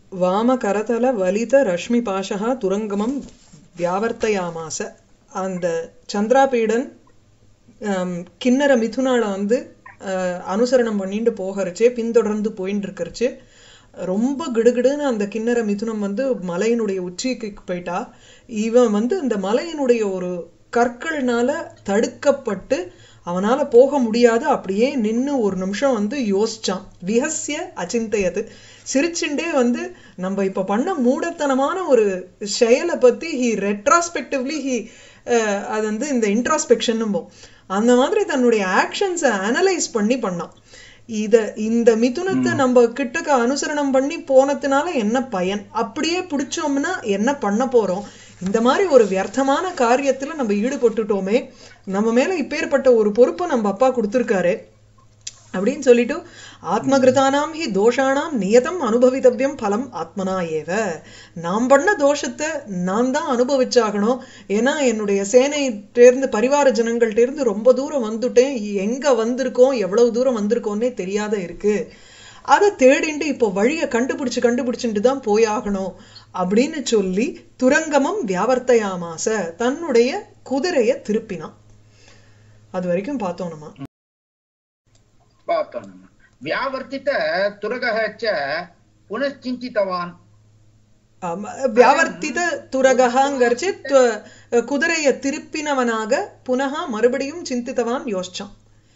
வாமகரதல வலித ரஷ்மி பாஷா துரங்கமம் வியாவர்த்தயாமாச அந்த சந்திராபீடன் ஆம், கிண்ணற மிதுனால வந்து அஹ், அனுசரணம் பண்ணிட்டு போகிறச்சே பின்தொடர்ந்து போயின்னு இருக்கறச்சு ரொம்ப கிடுகிடுன்னு அந்த கிண்ணற மிதுனம் வந்து மலையினுடைய உச்சிக்கு போயிட்டா இவன் வந்து இந்த மலையினுடைய ஒரு கற்கள்னால தடுக்கப்பட்டு அவனால போக முடியாது அப்படியே நின்னு ஒரு நிமிஷம் வந்து யோசிச்சான் விஹஸ்ய அச்சிந்தையது சிரிச்சுண்டே வந்து நம்ம இப்ப பண்ண மூடத்தனமான ஒரு செயலை பத்தி ஹி ரெட்ராஸ்பெக்டிவ்லி ஹி அது வந்து இந்த இன்ட்ராஸ்பெக்ஷன் அந்த மாதிரி தன்னுடைய ஆக்ஷன்ஸை அனலைஸ் பண்ணி பண்ணான் இத இந்த மிதுனத்தை நம்ம கிட்டக்க அனுசரணம் பண்ணி போனதுனால என்ன பயன் அப்படியே பிடிச்சோம்னா என்ன பண்ண போறோம் இந்த மாதிரி ஒரு வியர்த்தமான காரியத்துல நம்ம ஈடுபட்டுட்டோமே நம்ம மேல இப்பேற்பட்ட ஒரு பொறுப்பை நம்ம அப்பா கொடுத்திருக்காரு அப்படின்னு சொல்லிட்டு ஆத்மகிருதானாம் ஹி தோஷானாம் நியதம் அனுபவித்தவ்யம் பலம் ஆத்மனா ஏவ நாம் பண்ண தோஷத்தை நான் தான் அனுபவிச்சாகணும் ஏன்னா என்னுடைய சேனையிட்டேருந்து பரிவார ஜனங்கள்ட்டேருந்து ரொம்ப தூரம் வந்துட்டேன் எங்க வந்திருக்கோம் எவ்வளவு தூரம் வந்திருக்கோன்னே தெரியாத இருக்கு அதை தேடிண்டு இப்போ வழியை கண்டுபிடிச்சு கண்டுபிடிச்சுட்டு தான் போயாகணும் அப்படின்னு சொல்லி துரங்கமம் வியாவர்த்தையாமாச தன்னுடைய குதிரையை திருப்பினான் அது வரைக்கும் பார்த்தோம் நம்ம பார்த்தோம் நம்ம வியாவர்த்தித துரகः च புனச்சிந்தித்தவான் ஆமா, வியாவர்த்தித துரகங்கிறச்சு குதிரையை திருப்பினவனாக புனக மறுபடியும் சிந்தித்தவான் யோசிச்சான்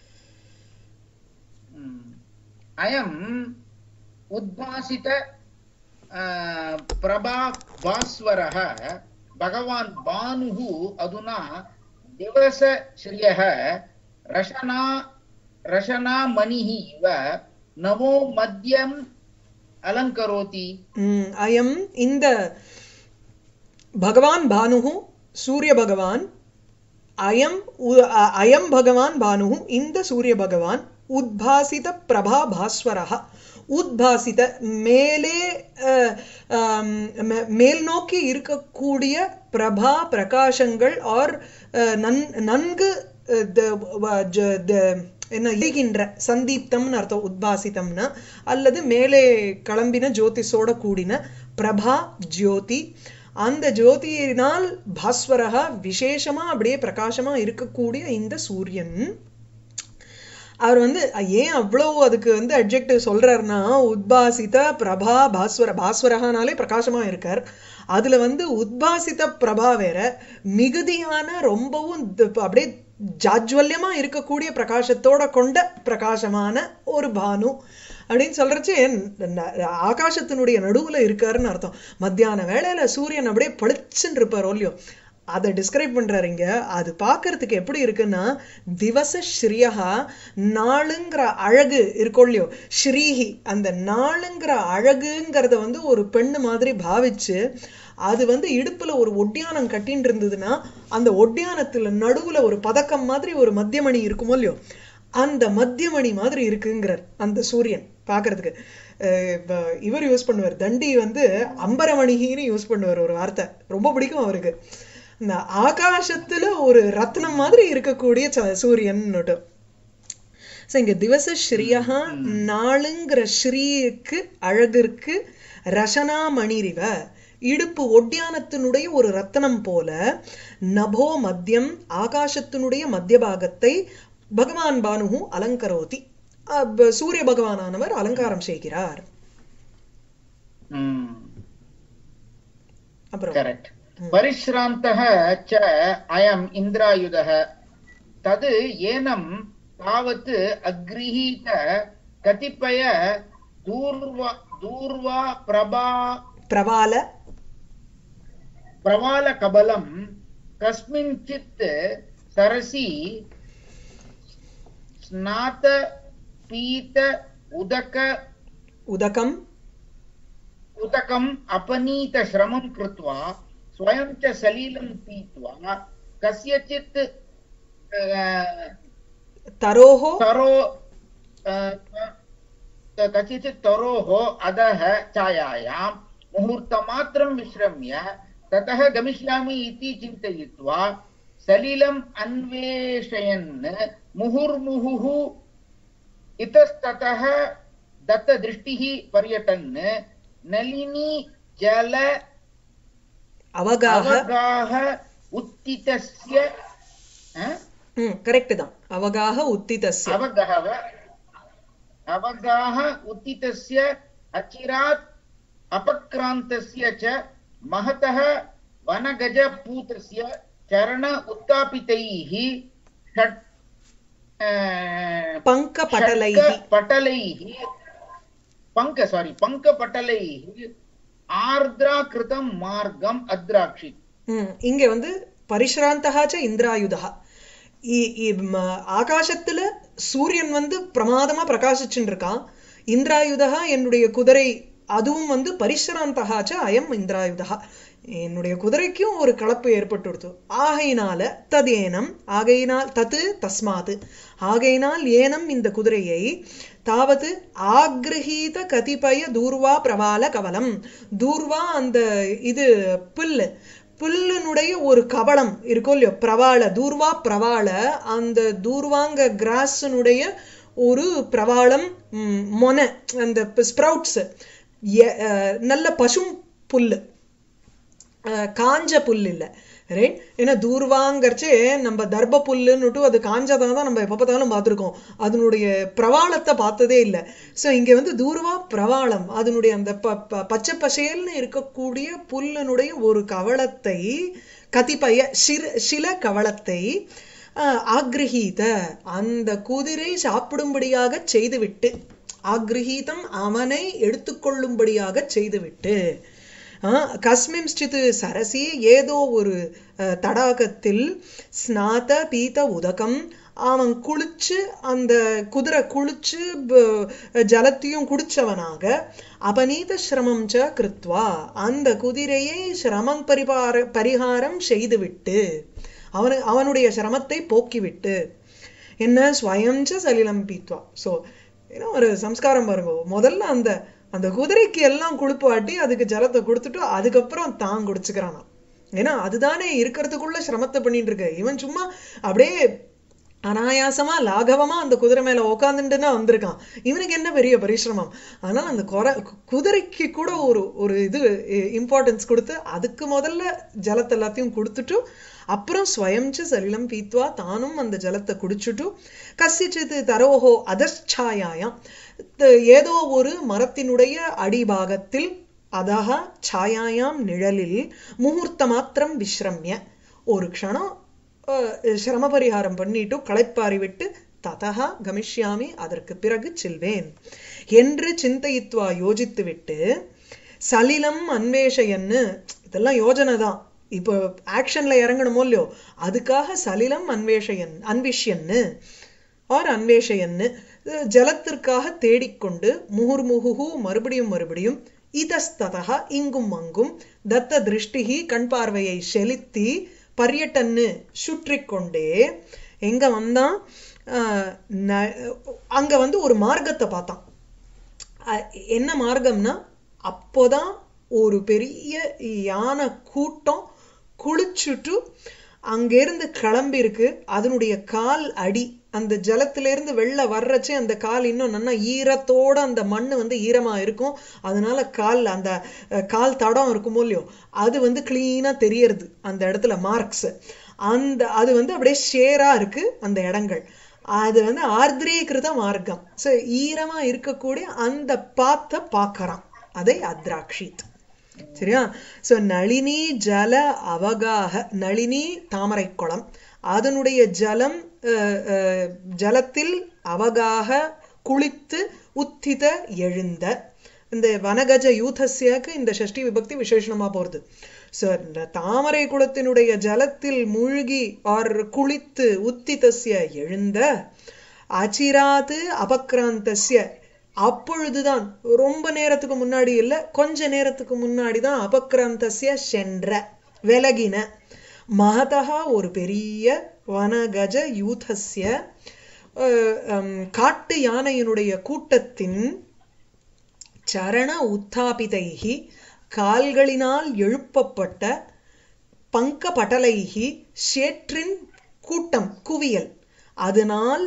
ம். அயம் உத்பாசித ஆ, பிரபா பாஸ்வரः பகவான் பானுः அதுனா திவச ஸ்ரியः ரஷனா ரஷனா மணிः இவ நவோ மத்யம் அலங்கரோதி ம், அயம் இந்த பகவான் பானுகு சூரிய பகவான் அயம் உ- அ- அயம் பகவான் பானுகு இந்த சூரிய பகவான் உத்பாசித பிரபா பாஸ்வரஹ உத்பாசித மேலே அஹ், ஆம், மே- மேல் நோக்கி இருக்கக்கூடிய பிரபா பிரகாசங்கள் ஆர் நன் நன்கு அஹ், த- வ- ஜ- த- என்ன எரிகின்ற சந்தீப்தம்னு அர்த்தம் உத்பாசிதம்னா அல்லது மேலே கிளம்பின ஜோதிஷோட கூடின பிரபா ஜோதி அந்த ஜோதியினால் பாஸ்வரகா விசேஷமா அப்படியே பிரகாசமா இருக்கக்கூடிய இந்த சூரியன் அவர் வந்து ஏன் அவ்வளவு அதுக்கு வந்து அட்ஜெக்டிவ் சொல்றாருன்னா உத்பாசித பிரபா பாஸ்வர பாஸ்வரகானாலே பிரகாசமா இருக்கார் அதுல வந்து உத்பாசித பிரபா வேற மிகுதியான ரொம்பவும் த- அப்படியே ஜாஜ்வல்யமா இருக்கக்கூடிய பிரகாசத்தோட கொண்ட பிரகாசமான ஒரு பானு அப்படின்னு சொல்றச்சு ஆகாசத்தினுடைய நடுவுல இருக்காருன்னு அர்த்தம் மத்தியான வேளையில சூரியன் அப்படியே பளிச்சுன்னு இருப்பார் இல்லையோ அதை டிஸ்கிரைப் பண்றாரு இங்க அது பார்க்கறதுக்கு எப்படி இருக்குன்னா திவச ஸ்ரீயகா நாளுங்கிற அழகு இருக்கும் இல்லையோ ஸ்ரீஹி அந்த நாளுங்கிற அழகுங்கிறத வந்து ஒரு பெண்ணு மாதிரி பாவிச்சு அது வந்து இடுப்புல ஒரு ஒட்டியானம் கட்டின்னு இருந்ததுன்னா அந்த ஒட்டியானத்துல நடுவுல ஒரு பதக்கம் மாதிரி ஒரு மத்தியமணி இருக்குமோ இல்லையோ அந்த மத்தியமணி மாதிரி இருக்குங்கிறார் அந்த சூரியன் பார்க்கறதுக்கு அஹ் இப்ப இவர் யூஸ் பண்ணுவார் தண்டி வந்து அம்பரமணிகின்னு யூஸ் பண்ணுவார் ஒரு வார்த்தை ரொம்ப பிடிக்கும் அவருக்கு இந்த ஆகாசத்துல ஒரு ரத்னம் மாதிரி இருக்கக்கூடிய ச- சூரியன்னுட்டு So, இங்க திவச ஸ்ரீயா நாளுங்கிற ஸ்ரீக்கு அழகிற்கு ரசனா மணிரிவ இடுப்பு ஒட்டியானத்தினுடைய ஒரு ரத்தனம் போல நபோ மத்தியம் ஆகாசத்தினுடைய மத்திய பாகத்தை பகவான் பானுகு அலங்கரோதி அப் சூரிய பகவானானவர் அலங்காரம் செய்கிறார் அப்புறம் करेक्ट् परिश्रान्तः च अयम् इन्द्रायुधः तद् एनं तावत् अगृहीत कतिपय दूर्वा दूर्वा प्रभा பிரபால प्रवालकबलं कस्मिंश्चित् सरसि स्नात पीत उदक உதகம் उदकम् अपनीतश्रमं कृत्वा स्वयं च सलीलं पीत्वा कस्यचित् अ, தரோஹோ तरो अ, कस्यचित् तरोः अधः छायायां मुहूर्तमात्रं विश्रम्य ततः गमिष्यामि इति चिन्तयित्वा सलिलम् अन्वेषयन् मुहुर्मुहुः इतस्ततः दत्तदृष्टिः पर्यटन् नलिनी जल அவகாக अवगाह उत्थितस्य अ? ம் கரெக்ட் தான் அவகாக உத்திதஸ்ய अवगाह अवगाह उत्थितस्य अचिरात् अपक्रान्तस्य च महतः वनगजपूतस्य चरण उत्थापितैः षट् अ, பங்க பட்டலைஹி पटलैः पङ्क सारी पङ्कपटलैः आर्द्राकृतं मार्गम् अद्राक्षित् ம், இங்க வந்து பரிஷ்ராந்தகாச்ச இந்திராயுதா இ- இ- ம- ஆகாசத்துல சூரியன் வந்து பிரமாதமா பிரகாசிச்சுட்டு இருக்கான் இந்திராயுதா என்னுடைய குதிரை அதுவும் வந்து பரிஷ்ராந்தகாச்ச அயம் இந்திராயுதா என்னுடைய குதிரைக்கும் ஒரு கலப்பு ஏற்பட்டுடுத்து ஆகையினால ததேனம் ஆகையினால் தத்து தஸ்மாது ஆகையினால் ஏனம் இந்த குதிரையை தாவது ஆக்ரஹீத கதிபய தூர்வா பிரவால கவலம் தூர்வா அந்த இது புல்லு புல்லினுடைய ஒரு கவளம் இருக்கும் இல்லையோ பிரவாள தூர்வா பிரவாள அந்த தூர்வாங்க கிராஸினுடைய ஒரு பிரவாளம் ம், மொனை அந்த ஸ்ப்ரவுட்ஸ் நல்ல பசும் புல்லு அஹ், காஞ்ச புல் இல்ல ரைட் ஏன்னா தூர்வாங்கறச்சே நம்ம தர்ப புல்லுன்னுட்டு அது காஞ்சதை தான் நம்ம எப்போ பார்த்தாலும் பார்த்துருக்கோம் அதனுடைய பிரவாளத்தை பார்த்ததே இல்லை ஸோ இங்க வந்து தூர்வா பிரவாளம் அதனுடைய அந்த ப ப- பச்சை பசேல்னு இருக்கக்கூடிய புல்லினுடைய ஒரு கவளத்தை கதிப்பய சிறு சில கவளத்தை அஹ், ஆக்ரஹீத அந்த குதிரை சாப்பிடும்படியாக செய்துவிட்டு ஆக்ரஹீதம் அவனை எடுத்துக்கொள்ளும்படியாக செய்துவிட்டு ஆஹ், கஸ்மின்ஸ்டித் சரசி ஏதோ ஒரு அஹ், தடாகத்தில் ஸ்நாத பீத உதகம் அவன் குளிச்சு அந்த குதிரை குளிச்சு ப- ஜலத்தையும் குடிச்சவனாக அபநீத சிரமம் ச கிருத்வா அந்த குதிரையை சிரமம் பரிபார பரிகாரம் செய்துவிட்டு அவனு அவனுடைய சிரமத்தை போக்கிவிட்டு என்ன ஸ்வயஞ்ச சலிலம் பீத்வா ஸோ ஏன்னா ஒரு சம்ஸ்காரம் பாருங்க முதல்ல அந்த அந்த குதிரைக்கு எல்லாம் குளிப்பாட்டி அதுக்கு ஜலத்தை கொடுத்துட்டு அதுக்கப்புறம் தான் குடிச்சுக்கிறானாம் ஏன்னா அதுதானே இருக்கிறதுக்குள்ள சிரமத்தை பண்ணிட்டு இருக்கு இவன் சும்மா அப்படியே அனாயாசமா லாகவமா அந்த குதிரை மேல உக்காந்துட்டுன்னா வந்திருக்கான் இவனுக்கு என்ன பெரிய பரிசிரமம் அதனால அந்த குறை குதிரைக்கு கூட ஒரு ஒரு இது இம்பார்ட்டன்ஸ் கொடுத்து அதுக்கு முதல்ல ஜலத்தை எல்லாத்தையும் கொடுத்துட்டு அப்புறம் ஸ்வயம்ச சலிலம் பீத்வா தானும் அந்த ஜலத்தை குடிச்சுட்டு கசிச்சித்து தரோஹோ அதச்சாயாயாம் த- ஏதோ ஒரு மரத்தினுடைய அடிபாகத்தில் அதஹ சாயாயாம் நிழலில் முகூர்த்த மாத்திரம் விஸ்ரம்ய ஒரு க்ஷணம் அஹ், சிரம பரிகாரம் பண்ணிட்டு களைப்பாரி விட்டு ததா கமிஷ்யாமி அதற்கு பிறகு செல்வேன் என்று சிந்தயித்வா யோசித்து விட்டு சலிலம் அன்வேஷயன்னு இதெல்லாம் யோஜனை தான் இப்போ ஆக்ஷன்ல இறங்கணுமோ இல்லையோ அதுக்காக சலிலம் அன்வேஷயன் அன்விஷ்யன்னு ஆர் அன்வேஷயன்னு அஹ் ஜலத்திற்காக தேடிக்கொண்டு முகுர்முகுஹு மறுபடியும் மறுபடியும் இதஸ்ததா இங்கும் அங்கும் தத்த திருஷ்டிகி கண் பார்வையை செலுத்தி பரியட்டன்னு சுற்றிக் கொண்டே எங்க வந்தான் ஆஹ் ந- அங்க வந்து ஒரு மார்க்கத்தை பார்த்தான் அஹ் என்ன மார்க்கம்னா அப்போதான் ஒரு பெரிய யானை கூட்டம் குளிச்சுட்டு அங்கேருந்து கிளம்பி இருக்கு அதனுடைய கால் அடி அந்த ஜலத்திலிருந்து வெளில வர்றச்சே அந்த கால் இன்னும் நல்லா ஈரத்தோட அந்த மண்ணு வந்து ஈரமா இருக்கும் அதனால கால் அந்த அஹ், கால் தடம் இருக்குமோ இல்லையோ அது வந்து கிளீனா தெரியறது அந்த இடத்துல மார்க்ஸ் அந்த அது வந்து அப்படியே ஷேரா இருக்கு அந்த இடங்கள் அது வந்து ஆர்திரீகிருத மார்க்கம் ஸோ ஈரமா இருக்கக்கூடிய அந்த பாத்த பார்க்கறான் அதை அத்ராக்ஷித் சரியா சோ நளினி ஜல அவகாக நளினி தாமரை குளம் அதனுடைய ஜலம் அஹ், அஹ், ஜலத்தில் அவகாக குளித்து உத்தித எழுந்த இந்த வனகஜ யூதஸ்யக்கு இந்த ஷஷ்டி விபக்தி விசேஷணமா போறது சோ இந்த தாமரை குளத்தினுடைய ஜலத்தில் மூழ்கி ஆர் குளித்து உத்திதஸ்ய எழுந்த அச்சிராத்து அபக்ராந்தஸ்ய அப்பொழுதுதான் ரொம்ப நேரத்துக்கு முன்னாடி இல்ல கொஞ்ச நேரத்துக்கு முன்னாடி தான் அபக்ராந்தஸ்ய சென்ற விலகின மகதா ஒரு பெரிய வனகஜ யூதஸ்ய அஹ், ஹம், காட்டு யானையினுடைய கூட்டத்தின் சரண உத்தாபிதைகி கால்களினால் எழுப்பப்பட்ட பங்க பட்டலைகி சேற்றின் கூட்டம் குவியல் அதனால்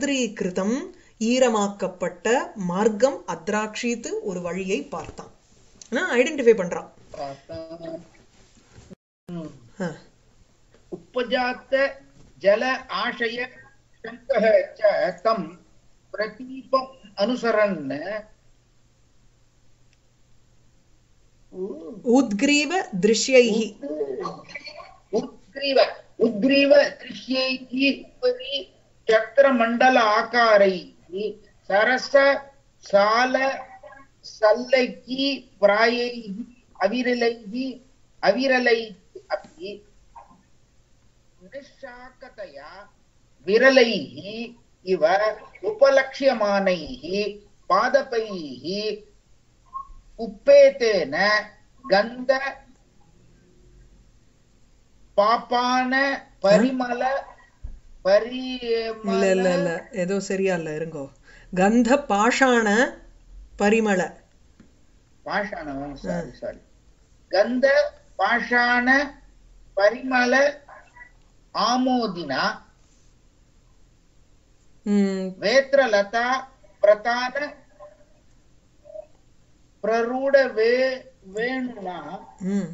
ஆர்திரீகிருதம் ஈரமாக்கப்பட்ட மார்க்கம் அத்ராட்சித்து ஒரு வழியை பார்த்தான் ஐடென்டிஃபை பண்றான் हम्म। ஆ. उपजात जल आशय शङ्कः च तं प्रतीपम् अनुसरन् உத்கிரீவ திருஷ்யைஹி उद्ग्रीव उद्ग्रीव दृश्यैः उपरि चक्रमण्डल आकारैः सरस साल सल्लकी प्रायैः अविरलैः अविरलैः अपि निःशाकतया विरलैः इव उपलक्ष्यमानैः पादपैः उपेतेन गन्ध பாப்பான பரிமள இல்ல இல்ல பரிமள இல்ல ஏதோ சரியா இல்ல இருங்கோ கந்த பாஷாண பரிமள பாஷாணம் சாரி சாரி கந்த பாஷாண பரிமள ஆமோதினா ம் வேத்ரலதா பிரதான பிரரூட வே வேணுனா ம்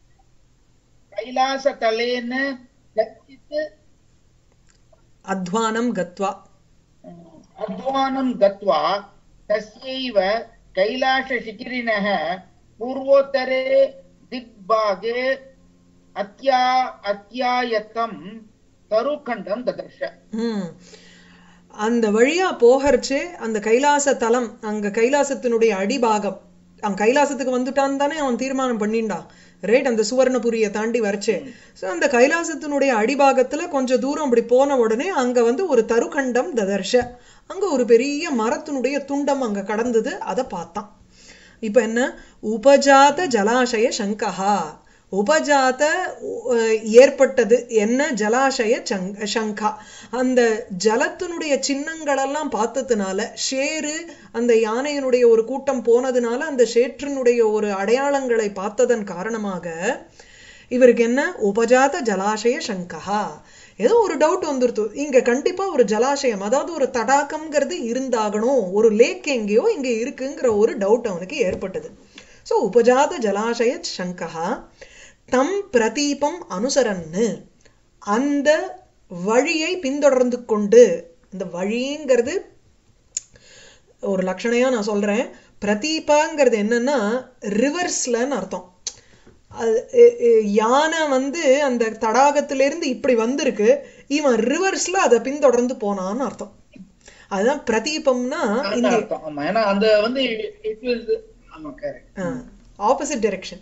கைலாசதலேன கச்சித் அத்வானம் கத்வா अध्वानं गत्वा तस्यैव कैलासशिखिरिणः पूर्वोत्तरे दिग्भागे अत्या अत्यायतं तरुखण्डं ददर्श ம் அந்த வழியா போகறச்சு அந்த கைலாச தலம் அங்க கைலாசத்தினுடைய அடிபாகம் அவன் கைலாசத்துக்கு வந்துட்டான்னு தானே அவன் தீர்மானம் பண்ணிண்டான் ரைட் அந்த சுவர்ணபுரியை தாண்டி வரச்சு ஸோ அந்த கைலாசத்தினுடைய அடிபாகத்துல கொஞ்சம் தூரம் அப்படி போன உடனே அங்க வந்து ஒரு தருகண்டம் ததர்ஷ அங்க ஒரு பெரிய மரத்தினுடைய துண்டம் அங்க கடந்தது அதை பார்த்தான் இப்ப என்ன உபஜாத ஜலாசய சங்கஹா உபஜாத அஹ், ஏற்பட்டது என்ன ஜலாசய சங் சங்கா அந்த ஜலத்தினுடைய சின்னங்களெல்லாம் பார்த்ததுனால ஷேரு அந்த யானையினுடைய ஒரு கூட்டம் போனதுனால அந்த ஷேற்றினுடைய ஒரு அடையாளங்களை பார்த்ததன் காரணமாக இவருக்கு என்ன உபஜாத ஜலாசய சங்கஹா ஏதோ ஒரு டவுட் வந்துருத்து இங்க கண்டிப்பா ஒரு ஜலாசயம் அதாவது ஒரு தடாகம்ங்கிறது இருந்தாகணும் ஒரு லேக் எங்கேயோ இங்க இருக்குங்கிற ஒரு டவுட் அவனுக்கு ஏற்பட்டது சோ உபஜாத ஜலாசய சங்கஹா தம் பிரதீபம் அனுசரன்னு அந்த வழியை பின்தொடர்ந்து கொண்டு அந்த வழிங்கிறது ஒரு லட்சணையா நான் சொல்றேன் பிரதீபாங்கிறது என்னன்னா ரிவர்ஸ்லன்னு அர்த்தம் அது எ- எ- யானை வந்து அந்த தடாகத்திலிருந்து இப்படி வந்திருக்கு இவன் ரிவர்ஸ்ல அதை பின்தொடர்ந்து போனான்னு அர்த்தம் அதுதான் பிரதீபம்னா அந்த இந்த அர்த்தம் ஆமா ஏன்னா அந்த வந்து it was ஆமா correct opposite direction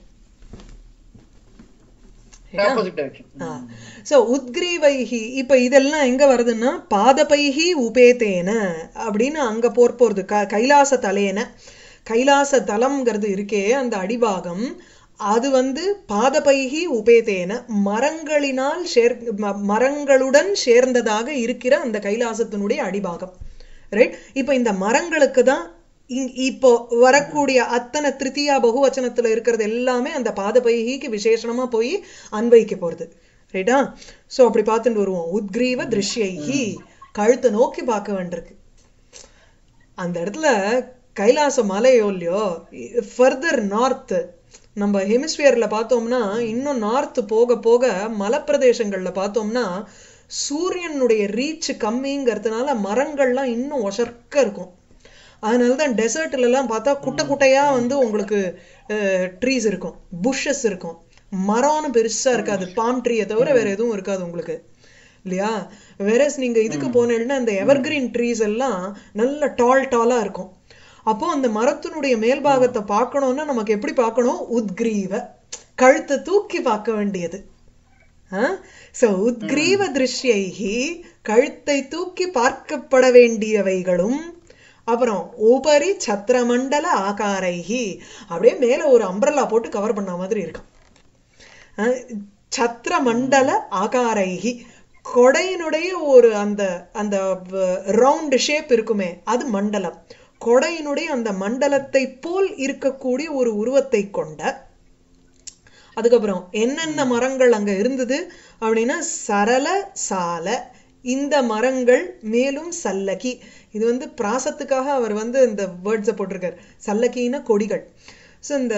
opposite direction so உத்கிரீவைஹி இப்ப இதெல்லாம் எங்க வருதுன்னா பாதபைஹி உபேதேன அப்படின்னு அங்க போர் போறது க கைலாச தலேன கைலாச தலம்ங்கிறது இருக்கே அந்த அடிபாகம் அது வந்து பாதபைஹி உபேதேன மரங்களினால் சேர் ம- மரங்களுடன் சேர்ந்ததாக இருக்கிற அந்த கைலாசத்தினுடைய அடிபாகம் ரைட் இப்ப இந்த மரங்களுக்கு தான் இங்- இப்போ வரக்கூடிய அத்தனை திருத்தியா பகுவச்சனத்துல இருக்கிறது எல்லாமே அந்த பாதபைகிக்கு விசேஷணமா போய் அன்வைக்க போறது ரைட்டா சோ அப்படி பார்த்துட்டு வருவோம் உத்கிரீவ திருஷ்யைஹி கழுத்தை நோக்கி பார்க்க வேண்டியிருக்கு அந்த இடத்துல கைலாச மலையோ இல்லையோ ஃபர்தர் நார்த் நம்ம ஹெமிஸ்பியர்ல பார்த்தோம்னா இன்னும் நார்த் போக போக மலைப்பிரதேசங்கள்ல பார்த்தோம்னா சூரியனுடைய ரீச் கம்மிங்கிறதுனால மரங்கள்லாம் இன்னும் ஒசர்க்க இருக்கும் அதனால தான் டெசர்ட்ல எல்லாம் பார்த்தா குட்டை குட்டையா வந்து உங்களுக்கு ட்ரீஸ் இருக்கும் புஷ்ஷஸ் இருக்கும் மரம்னு பெருசா இருக்காது பாம் ட்ரீயை தவிர வேற எதுவும் இருக்காது உங்களுக்கு இல்லையா வேறஸ் நீங்க இதுக்கு போனீங்கன்னா இந்த எவர்கிரீன் ட்ரீஸ் எல்லாம் நல்ல டால் டாலா இருக்கும் அப்போ அந்த மரத்தினுடைய மேல்பாகத்தை பார்க்கணும்னா நமக்கு எப்படி பார்க்கணும் உத்கிரீவ கழுத்தை தூக்கி பார்க்க வேண்டியது சோ உத்கிரீவ திருஷ்யைகி கழுத்தை தூக்கி பார்க்கப்பட வேண்டியவைகளும் அப்புறம் உபரி சத்திரமண்டல ஆகாரைகி அப்படியே மேல ஒரு அம்பரலா போட்டு கவர் பண்ண மாதிரி இருக்கும் அஹ் சத்திரமண்டல ஆகாரைகி கொடையினுடைய ஒரு அந்த அந்த ரவுண்ட் ஷேப் இருக்குமே அது மண்டலம் கொடையினுடைய அந்த மண்டலத்தை போல் இருக்கக்கூடிய ஒரு உருவத்தை கொண்ட அதுக்கப்புறம் என்னென்ன மரங்கள் அங்க இருந்தது அப்படின்னா சரள சால இந்த மரங்கள் மேலும் சல்லகி இது வந்து பிராசத்துக்காக அவர் வந்து இந்த வேர்ட்ஸை போட்டிருக்கார் சல்லகின்னா கொடிகள் ஸோ இந்த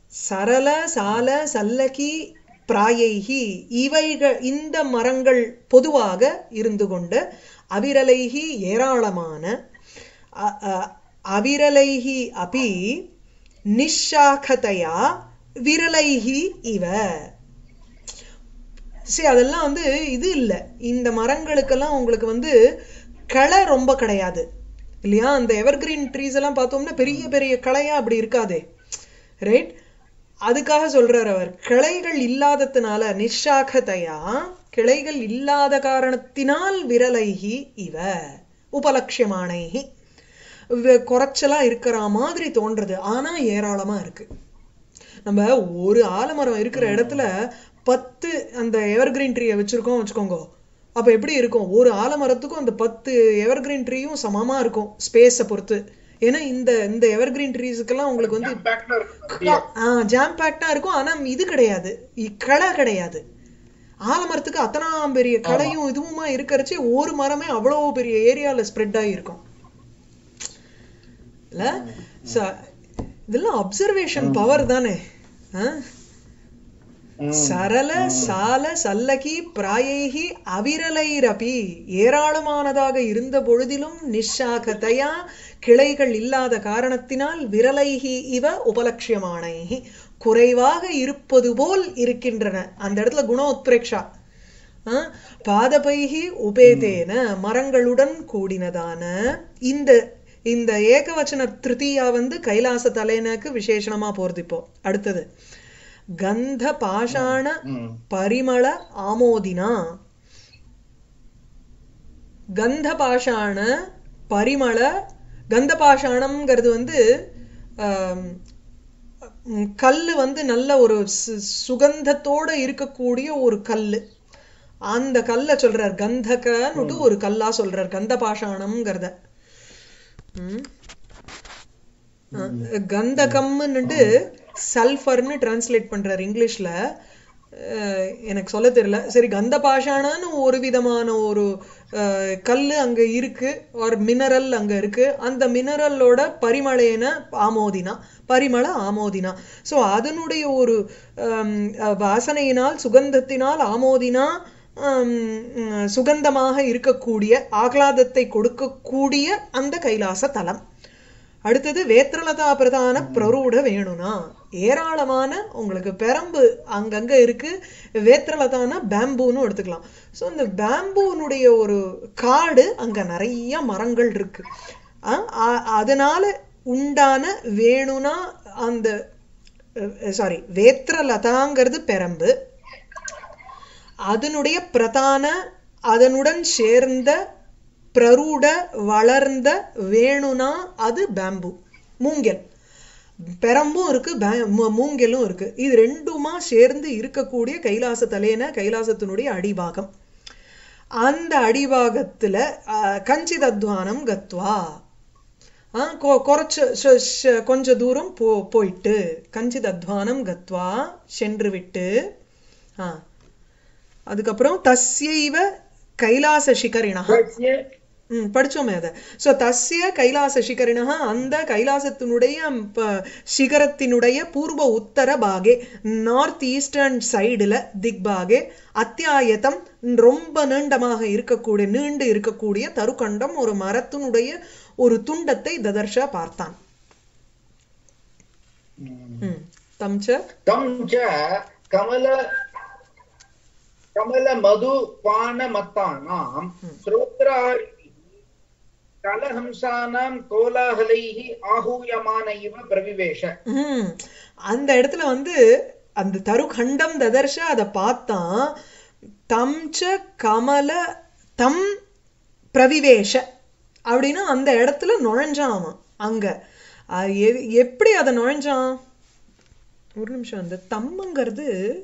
சரள சால சல்லகி பிராயைகி இவைகள் இந்த மரங்கள் பொதுவாக இருந்து கொண்டு அவிரலைகி ஏராளமான அ- அ- அவிரலைகி அபி நிஷாகதையா விரலைகி இவ சரி அதெல்லாம் வந்து இது இல்லை இந்த மரங்களுக்கெல்லாம் உங்களுக்கு வந்து களை ரொம்ப கிடையாது இல்லையா அந்த எவர்கிரீன் ட்ரீஸ் எல்லாம் பார்த்தோம்னா பெரிய பெரிய களையா அப்படி இருக்காதே ரைட் அதுக்காக சொல்றார் அவர் கிளைகள் இல்லாததுனால நிஷாகதையா கிளைகள் இல்லாத காரணத்தினால் விரலைகி இவ உபலட்சியமானைகி வ- குறைச்சலா இருக்கிற மாதிரி தோன்றது ஆனா ஏராளமா இருக்கு நம்ம ஒரு ஆலமரம் இருக்கிற இடத்துல பத்து அந்த எவர்கிரீன் ட்ரீயை வச்சிருக்கோம் வச்சுக்கோங்க அப்ப எப்படி இருக்கும் ஒரு ஆலமரத்துக்கும் அந்த பத்து எவர்கிரீன் ட்ரீயும் சமமா இருக்கும் ஸ்பேஸை பொறுத்து ஏன்னா இந்த இந்த எவர்கிரீன் ட்ரீஸுக்கெல்லாம் உங்களுக்கு வந்து Compactல இருக்கும் அப்படியே. ஜாம் பேக்டா இருக்கும் ஆனா இது கிடையாது இ- களை கிடையாது ஆலமரத்துக்கு அத்தனாம் பெரிய களையும் இதுவுமா இருக்கறச்சே ஒரு மரமே அவ்வளவு பெரிய ஏரியால ஸ்ப்ரெட் ஆகியிருக்கும் இல்ல ச- இதெல்லாம் அப்சர்வேஷன் பவர் தானே ஆ? ம். சரள சால சல்லகி பிராயைகி அவிரலைரபி ஏராளமானதாக இருந்த பொழுதிலும் நிஷாகதையா கிளைகள் இல்லாத காரணத்தினால் விரலைகி இவ உபலட்சியமானைகி குறைவாக இருப்பது போல் இருக்கின்றன அந்த இடத்துல குண உத்பிரேக்ஷா ஆ, பாதபைகி உபேதேன மரங்களுடன் கூடினதான இந்த இந்த ஏகவச்சன திருத்தியா வந்து கைலாச தலைனுக்கு விசேஷணமா போறது இப்போ அடுத்தது கந்த பாஷாண ம். பரிமள ஆமோதினா கந்த பாஷாண பரிமள கந்த பாஷாணம்ங்கிறது வந்து ஆம், ம், கல்லு வந்து நல்ல ஒரு சு- சுகந்தத்தோட இருக்கக்கூடிய ஒரு கல்லு அந்த கல்லை சொல்றார் கந்தகன்னுட்டு ஒரு கல்லா சொல்றார் கந்த பாஷாணம்ங்கிறத ம். அஹ் கந்தகம்னுட்டு சல்ஃபர்னு டிரான்ஸ்லேட் பண்றாரு இங்கிலீஷ்ல அஹ் எனக்கு சொல்ல தெரியல சரி கந்த பாஷாணன்னு ஒரு விதமான ஒரு அஹ், கல்லு அங்க இருக்கு ஒரு மினரல் அங்க இருக்கு அந்த மினரலோட பரிமளேன ஆமோதினா பரிமள ஆமோதினா சோ அதனுடைய ஒரு ஹம், அஹ், வாசனையினால் சுகந்தத்தினால் ஆமோதினா ஹம், உம், சுகந்தமாக இருக்கக்கூடிய ஆஹ்லாதத்தை கொடுக்கக்கூடிய அந்த கைலாச தலம் அடுத்தது வேத்திரலதா பிரதான பிரரூட வேணும்னா ஏராளமான உங்களுக்கு பெரம்பு அங்கங்க இருக்கு வேத்திரலதான பேம்பூன்னு எடுத்துக்கலாம் ஸோ இந்த பேம்பூனுடைய ஒரு காடு அங்க நிறைய மரங்கள் இருக்கு அஹ் அ- அதனால உண்டான வேணும்னா அந்த சாரி வேத்திரலதாங்கிறது பெரம்பு அதனுடைய பிரதான அதனுடன் சேர்ந்த பிரரூட வளர்ந்த வேணுனா அது பேம்பு மூங்கல் பெரம்பும் இருக்கு பே- மூ- மூங்கலும் இருக்கு இது ரெண்டுமா சேர்ந்து இருக்கக்கூடிய கைலாச தலையன கைலாசத்தினுடைய அடிபாகம் அந்த அடிபாகத்துல அஹ், கஞ்சிதத்வானம் கத்வா ஆ, கொ- குறைச்சு ச- ச- கொஞ்ச தூரம் போ போயிட்டு கஞ்சித் அத்வானம் கத்வா சென்று விட்டு ஆ அதுக்கப்புறம் தஸ்யைவ கைலாச சிகரிணா தஸ்ய ம் படிச்சோமே அதை ஸோ தஸ்ய கைலாச சிகரிணா அந்த கைலாசத்தினுடைய ப- சிகரத்தினுடைய பூர்வ உத்தர பாகே நார்த் ஈஸ்டர்ன் சைடுல திக்பாகே அத்தியாயத்தம் ரொம்ப நீண்டமாக இருக்கக்கூடிய நீண்டு இருக்கக்கூடிய தருக்கண்டம் ஒரு மரத்தினுடைய ஒரு துண்டத்தை ததர்ஷா பார்த்தான் ம் தம் ச तं च कमल कमलमधुपानमत्तानां श्रोत्रारिभिः कलहंसानां कोलाहलैः आहूयमान इव प्रविवेश ம் அந்த இடத்துல வந்து அந்த தருகண்டம் ததர்ஷ அதை பார்த்தான் தம் ச கமல தம் பிரவிவேஷ அப்படின்னா அந்த இடத்துல நுழைஞ்சான் அவன் அங்க அது எ- எப்படி அதை நுழைஞ்சான் ஒரு நிமிஷம் அந்த தம்முங்கிறது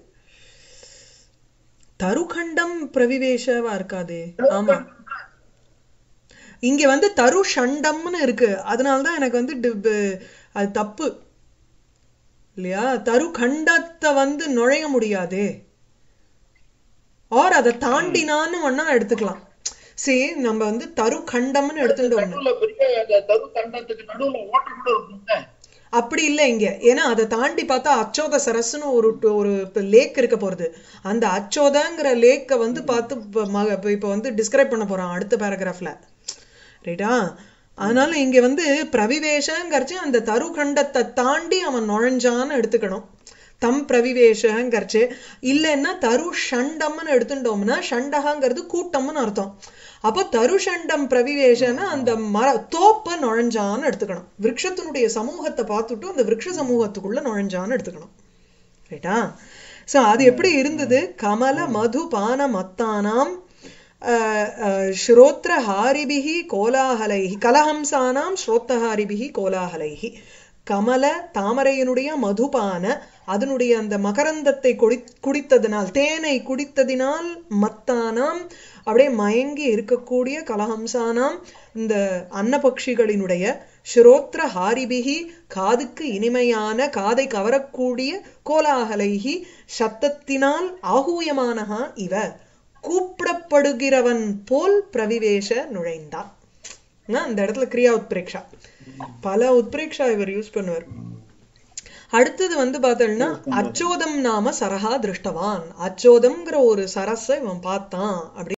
தருகண்டம் பிரவிவேஷவா இருக்காது ஆமா இங்க வந்து தரு ஷண்டம்னு இருக்கு அதனாலதான் எனக்கு வந்து டி- அது தப்பு இல்லையா தரு கண்டத்தை வந்து நுழைய முடியாதே ஆர் அதை தாண்டினான்னு வேணா எடுத்துக்கலாம் சரி நம்ம வந்து தரு கண்டம்னு எடுத்துட்டோம் நடுவுல பெரிய அந்த தரு தண்டத்துக்கு நடுவுல ஓட்டை கூட இருக்குங்க அப்படி இல்லை இங்க ஏன்னா அதை தாண்டி பார்த்தா அச்சோத சரஸ்னு ஒரு ஒரு லேக் இருக்க போறது அந்த அச்சோதங்கிற லேக்கை வந்து பார்த்து இப்ப ம- இப்ப இப்ப வந்து டிஸ்கிரைப் பண்ண போறான் அடுத்த பேராகிராஃப்ல ரைட்டா அதனால இங்க வந்து பிரவிவேஷங்கிறச்சு அந்த தருகண்டத்தை தாண்டி அவன் நுழைஞ்சான்னு எடுத்துக்கணும் தம் பிரவிவேஷங்கிறச்சு இல்லைன்னா தரு ஷண்டம்னு எடுத்துட்டோம்னா ஷண்டகாங்கிறது கூட்டம்னு அர்த்தம் அப்போ தருஷண்டம் பிரவிவேஷன்னா அந்த மர தோப்ப நுழைஞ்சான்னு எடுத்துக்கணும் விருட்சத்தினுடைய சமூகத்தை பார்த்துட்டு அந்த விருட்ச சமூகத்துக்குள்ள நுழைஞ்சான்னு எடுத்துக்கணும் ரைட்டா சோ அது எப்படி இருந்தது கமல மது பான மத்தானாம் அஹ், அஹ், ஸ்ரோத்ரஹாரிபிஹி கோலாகலைஹி கலஹம்சானாம் ஸ்ரோத்தஹாரிபிஹி கோலாகலைஹி கமல தாமரையினுடைய மதுபான அதனுடைய அந்த மகரந்தத்தை குடி குடித்ததினால் தேனை குடித்ததினால் மத்தானாம் அப்படியே மயங்கி இருக்கக்கூடிய கலஹம்சானாம் இந்த அன்னபக்ஷிகளினுடைய ஸ்ரோத்ர ஹாரிபிகி காதுக்கு இனிமையான காதை கவரக்கூடிய கோலாகலைஹி சத்தத்தினால் ஆகூயமானஹா இவ கூப்பிடப்படுகிறவன் போல் பிரவிவேஷ நுழைந்தான் ஆனா, அந்த இடத்துல கிரியா உத்பிரேக்ஷா பல உத்பிரேக்ஷா இவர் யூஸ் பண்ணுவார் அடுத்தது வந்து பார்த்தோம்னா அச்சோதம் நாம சரஹா திருஷ்டவான் அச்சோதம்ங்கிற ஒரு சரஸை இவன் பார்த்தான் அப்படி